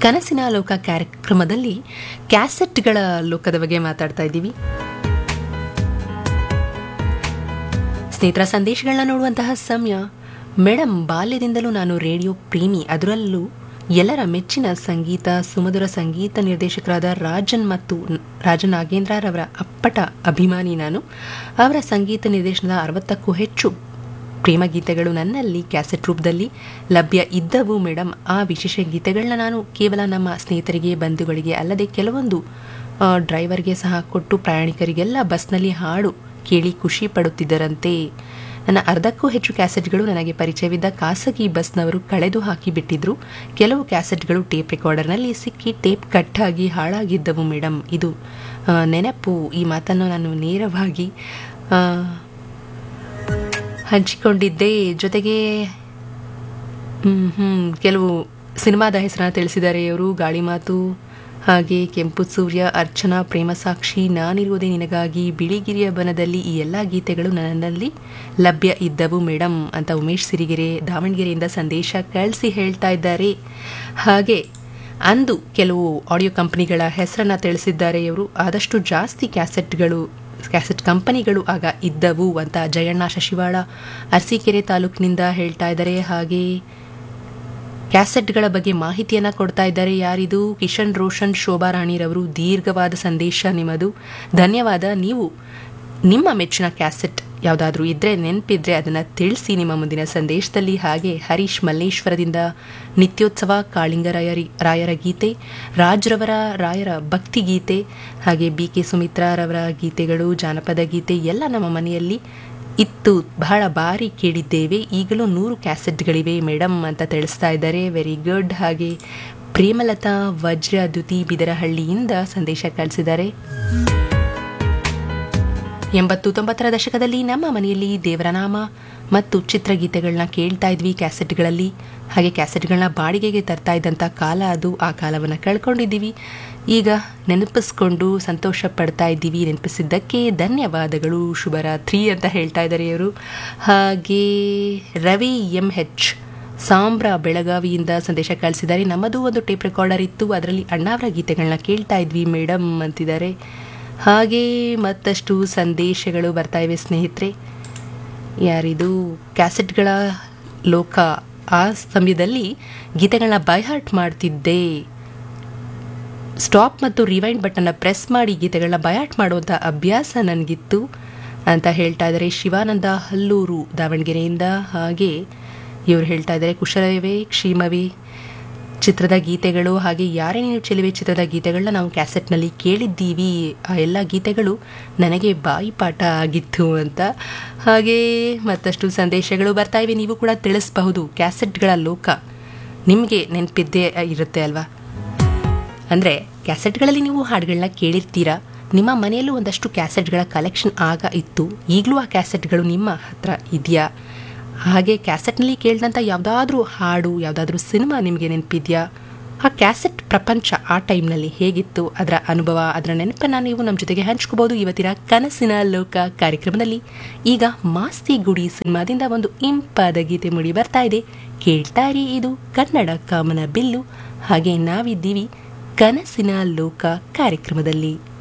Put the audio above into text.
ಕನಸಿನ ಲೋಕ ಕಾರ್ಯಕ್ರಮದಲ್ಲಿ ಕ್ಯಾಸೆಟ್ಗಳ ಲೋಕದ ಬಗ್ಗೆ ಮಾತಾಡ್ತಾ ಇದ್ದೀವಿ ಸ್ನೇಹಿತರ ಸಂದೇಶಗಳನ್ನ ನೋಡುವಂತಹ ಸಮಯ ಮೇಡಮ್ ಬಾಲ್ಯದಿಂದಲೂ ನಾನು ರೇಡಿಯೋ ಪ್ರೇಮಿ ಅದರಲ್ಲೂ ಎಲ್ಲರ ಮೆಚ್ಚಿನ ಸಂಗೀತ ಸುಮಧುರ ಸಂಗೀತ ನಿರ್ದೇಶಕರಾದ ರಾಜನ್ ಮತ್ತು ನ- ರಾಜನ್ ನಾಗೇಂದ್ರರವರ ಅಪ್ಪಟ ಅಭಿಮಾನಿ ನಾನು ಅವರ ಸಂಗೀತ ನಿರ್ದೇಶನದ ಅರವತ್ತಕ್ಕೂ ಹೆಚ್ಚು ಪ್ರೇಮ ಗೀತೆಗಳು ನನ್ನಲ್ಲಿ ಕ್ಯಾಸೆಟ್ ರೂಪದಲ್ಲಿ ಲಭ್ಯ ಇದ್ದವು ಮೇಡಮ್ ಆ ವಿಶೇಷ ಗೀತೆಗಳನ್ನ ನಾನು ಕೇವಲ ನಮ್ಮ ಸ್ನೇಹಿತರಿಗೆ ಬಂಧುಗಳಿಗೆ ಅಲ್ಲದೆ ಕೆಲವೊಂದು ಆ, ಡ್ರೈವರ್ಗೆ ಸಹ ಕೊಟ್ಟು ಪ್ರಯಾಣಿಕರಿಗೆಲ್ಲ ಬಸ್ನಲ್ಲಿ ಹಾಡು ಕೇಳಿ ಖುಷಿ ಪಡುತ್ತಿದ್ದರಂತೆ ನನ್ನ ಅರ್ಧಕ್ಕೂ ಹೆಚ್ಚು ಕ್ಯಾಸೆಟ್ಗಳು ನನಗೆ ಪರಿಚಯವಿದ್ದ ಖಾಸಗಿ ಬಸ್ನವರು ಕಳೆದು ಹಾಕಿ ಬಿಟ್ಟಿದ್ರು ಕೆಲವು ಕ್ಯಾಸೆಟ್ಗಳು ಟೇಪ್ ರೆಕಾರ್ಡರ್ನಲ್ಲಿ ಸಿಕ್ಕಿ ಟೇಪ್ ಕಟ್ಟಾಗಿ ಹಾಳಾಗಿದ್ದವು ಮೇಡಮ್ ಇದು ಆ, ನೆನಪು ಈ ಮಾತನ್ನು ನಾನು ನೇರವಾಗಿ ಆ, ಹಂಚಿಕೊಂಡಿದ್ದೆ ಜೊತೆಗೆ ಹ್ಮ್, ಹ್ಮ್, ಕೆಲವು ಸಿನಿಮಾದ ಹೆಸರನ್ನ ತಿಳಿಸಿದ್ದಾರೆ ಇವರು ಗಾಳಿ ಮಾತು ಹಾಗೆ ಕೆಂಪು ಸೂರ್ಯ ಅರ್ಚನಾ ಪ್ರೇಮಸಾಕ್ಷಿ ನಾನಿರುವುದೇ ನಿನಗಾಗಿ ಬಿಳಿಗಿರಿಯ ಬನದಲ್ಲಿ ಈ ಎಲ್ಲ ಗೀತೆಗಳು ನನ್ನಲ್ಲಿ ಲಭ್ಯ ಇದ್ದವು ಮೇಡಮ್ ಅಂತ ಉಮೇಶ್ ಸಿರಿಗೆರೆ ದಾವಣಗೆರೆಯಿಂದ ಸಂದೇಶ ಕಳಿಸಿ ಹೇಳ್ತಾ ಇದ್ದಾರೆ ಹಾಗೆ ಅಂದು ಕೆಲವು ಆಡಿಯೋ ಕಂಪನಿಗಳ ಹೆಸರನ್ನ ತಿಳಿಸಿದ್ದಾರೆ ಇವರು ಆದಷ್ಟು ಜಾಸ್ತಿ ಕ್ಯಾಸೆಟ್ಗಳು ಕ್ಯಾಸೆಟ್ ಕಂಪನಿಗಳು ಆಗ ಇದ್ದವು ಅಂತ ಜಯಣ್ಣ ಶಶಿವಾಳ ಅರಸೀಕೆರೆ ತಾಲೂಕಿನಿಂದ ಹೇಳ್ತಾ ಇದ್ದಾರೆ ಹಾಗೆ ಕ್ಯಾಸೆಟ್ಗಳ ಬಗ್ಗೆ ಮಾಹಿತಿಯನ್ನ ಕೊಡ್ತಾ ಇದ್ದಾರೆ ಯಾರಿದು ಕಿಶನ್ ರೋಷನ್ ಶೋಭಾ ರಾಣಿರವರು ದೀರ್ಘವಾದ ಸಂದೇಶ ನಿಮ್ಮದು ಧನ್ಯವಾದ ನೀವು ನಿಮ್ಮ ಮೆಚ್ಚಿನ ಕ್ಯಾಸೆಟ್ ಯಾವುದಾದ್ರೂ ಇದ್ರೆ ನೆನಪಿದ್ರೆ ಅದನ್ನ ತಿಳಿಸಿ ನಿಮ್ಮ ಮುಂದಿನ ಸಂದೇಶದಲ್ಲಿ ಹಾಗೆ ಹರೀಶ್ ಮಲ್ಲೇಶ್ವರದಿಂದ ನಿತ್ಯೋತ್ಸವ ಕಾಳಿಂಗರಾಯರಿ ರಾಯರ ಗೀತೆ ರಾಜ್ರವರ ರಾಯರ ಭಕ್ತಿ ಗೀತೆ ಹಾಗೆ ಬಿ ಕೆ ಸುಮಿತ್ರಾರವರ ಗೀತೆಗಳು ಜಾನಪದ ಗೀತೆ ಎಲ್ಲ ನಮ್ಮ ಮನೆಯಲ್ಲಿ ಇತ್ತು ಬಹಳ ಬಾರಿ ಕೇಳಿದ್ದೇವೆ ಈಗಲೂ ನೂರು ಕ್ಯಾಸೆಟ್ಗಳಿವೆ ಮೇಡಮ್ ಅಂತ ತಿಳಿಸ್ತಾ ಇದ್ದಾರೆ ವೆರಿ ಗುಡ್ ಹಾಗೆ ಪ್ರೇಮಲತಾ ವಜ್ರ ದ್ಯುತಿ ಬಿದರಹಳ್ಳಿಯಿಂದ ಸಂದೇಶ ಕಳಿಸಿದ್ದಾರೆ ಎಂಬತ್ತು ತೊಂಬತ್ತರ ದಶಕದಲ್ಲಿ ನಮ್ಮ ಮನೆಯಲ್ಲಿ ದೇವರನಾಮ ಮತ್ತು ಚಿತ್ರಗೀತೆಗಳನ್ನ ಕೇಳ್ತಾ ಇದ್ವಿ ಕ್ಯಾಸೆಟ್ಗಳಲ್ಲಿ ಹಾಗೆ ಕ್ಯಾಸೆಟ್ಗಳನ್ನ ಬಾಡಿಗೆಗೆ ತರ್ತಾ ಇದ್ದಂಥ ಕಾಲ ಅದು ಆ ಕಾಲವನ್ನು ಕಳ್ಕೊಂಡಿದ್ದೀವಿ ಈಗ ನೆನಪಿಸ್ಕೊಂಡು ಸಂತೋಷ ಪಡ್ತಾ ಇದ್ದೀವಿ ನೆನಪಿಸಿದ್ದಕ್ಕೆ ಧನ್ಯವಾದಗಳು ಶುಭರಾತ್ರಿ ಅಂತ ಹೇಳ್ತಾ ಇದ್ದಾರೆ ಇವರು ಹಾಗೆ ರವಿ ಎಂ ಹೆಚ್ ಸಾಂಬ್ರ ಬೆಳಗಾವಿಯಿಂದ ಸಂದೇಶ ಕಳಿಸಿದ್ದಾರೆ ನಮ್ಮದು ಒಂದು ಟೇಪ್ ರೆಕಾರ್ಡರ್ ಇತ್ತು ಅದರಲ್ಲಿ ಅಣ್ಣಾವರ ಗೀತೆಗಳನ್ನ ಕೇಳ್ತಾ ಇದ್ವಿ ಮೇಡಮ್ ಅಂತಿದ್ದಾರೆ ಹಾಗೆ ಮತ್ತಷ್ಟು ಸಂದೇಶಗಳು ಬರ್ತಾ ಇವೆ ಸ್ನೇಹಿತರೆ ಯಾರಿದು ಕ್ಯಾಸೆಟ್ಗಳ ಲೋಕ ಆ ಸಮಯದಲ್ಲಿ ಗೀತೆಗಳನ್ನ ಬೈಹಾರ್ಟ್ ಮಾಡ್ತಿದ್ದೆ ಸ್ಟಾಪ್ ಮತ್ತು ರಿವೈಂಡ್ ಬಟನ್ನ ಪ್ರೆಸ್ ಮಾಡಿ ಗೀತೆಗಳನ್ನ ಬಯಾಟ್ ಮಾಡುವಂಥ ಅಭ್ಯಾಸ ನನಗಿತ್ತು ಅಂತ ಹೇಳ್ತಾ ಇದ್ದಾರೆ ಶಿವಾನಂದ ಹಲ್ಲೂರು ದಾವಣಗೆರೆಯಿಂದ ಹಾಗೆ ಇವರು ಹೇಳ್ತಾ ಇದ್ದಾರೆ ಕುಶಲವೇ ಕ್ಷೀಮವೇ ಚಿತ್ರದ ಗೀತೆಗಳು ಹಾಗೆ ಯಾರೇ ನೀನು ಚೆಲುವೆ ಚಿತ್ರದ ಗೀತೆಗಳನ್ನ ನಾವು ಕ್ಯಾಸೆಟ್ನಲ್ಲಿ ಕೇಳಿದ್ದೀವಿ ಆ ಎಲ್ಲ ಗೀತೆಗಳು ನನಗೆ ಬಾಯಿಪಾಠ ಆಗಿತ್ತು ಅಂತ ಹಾಗೆ ಮತ್ತಷ್ಟು ಸಂದೇಶಗಳು ಬರ್ತಾ ಇವೆ ನೀವು ಕೂಡ ತಿಳಿಸಬಹುದು ಕ್ಯಾಸೆಟ್ಗಳ ಲೋಕ ನಿಮಗೆ ನೆನಪಿದ್ದೇ ಇರುತ್ತೆ ಅಲ್ವಾ ಅಂದರೆ ಕ್ಯಾಸೆಟ್ಗಳಲ್ಲಿ ನೀವು ಹಾಡುಗಳನ್ನ ಕೇಳಿರ್ತೀರಾ ನಿಮ್ಮ ಮನೆಯಲ್ಲೂ ಒಂದಷ್ಟು ಕ್ಯಾಸೆಟ್ಗಳ ಕಲೆಕ್ಷನ್ ಆಗ ಇತ್ತು ಈಗಲೂ ಆ ಕ್ಯಾಸೆಟ್ಗಳು ನಿಮ್ಮ ಹತ್ರ ಇದೆಯಾ ಹಾಗೆ ಕ್ಯಾಸೆಟ್ನಲ್ಲಿ ಕೇಳಿದಂಥ ಯಾವುದಾದ್ರೂ ಹಾಡು ಯಾವುದಾದ್ರೂ ಸಿನಿಮಾ ನಿಮಗೆ ನೆನಪಿದೆಯಾ ಆ ಕ್ಯಾಸೆಟ್ ಪ್ರಪಂಚ ಆ ಟೈಮ್ನಲ್ಲಿ ಹೇಗಿತ್ತು ಅದರ ಅನುಭವ ಅದರ ನೆನಪನ್ನು ನೀವು ನಮ್ಮ ಜೊತೆಗೆ ಹಂಚ್ಕೋಬಹುದು ಇವತ್ತಿನ ಕನಸಿನ ಲೋಕ ಕಾರ್ಯಕ್ರಮದಲ್ಲಿ ಈಗ ಮಾಸ್ತಿ ಗುಡಿ ಸಿನಿಮಾದಿಂದ ಒಂದು ಇಂಪಾದ ಗೀತೆ ಮೂಡಿ ಬರ್ತಾ ಇದೆ ಕೇಳ್ತಾ ಇರಿ ಇದು ಕನ್ನಡ ಕಾಮನ ಬಿಲ್ಲು ಹಾಗೆ ನಾವಿದ್ದೀವಿ ಕನಸಿನ ಲೋಕ ಕಾರ್ಯಕ್ರಮದಲ್ಲಿ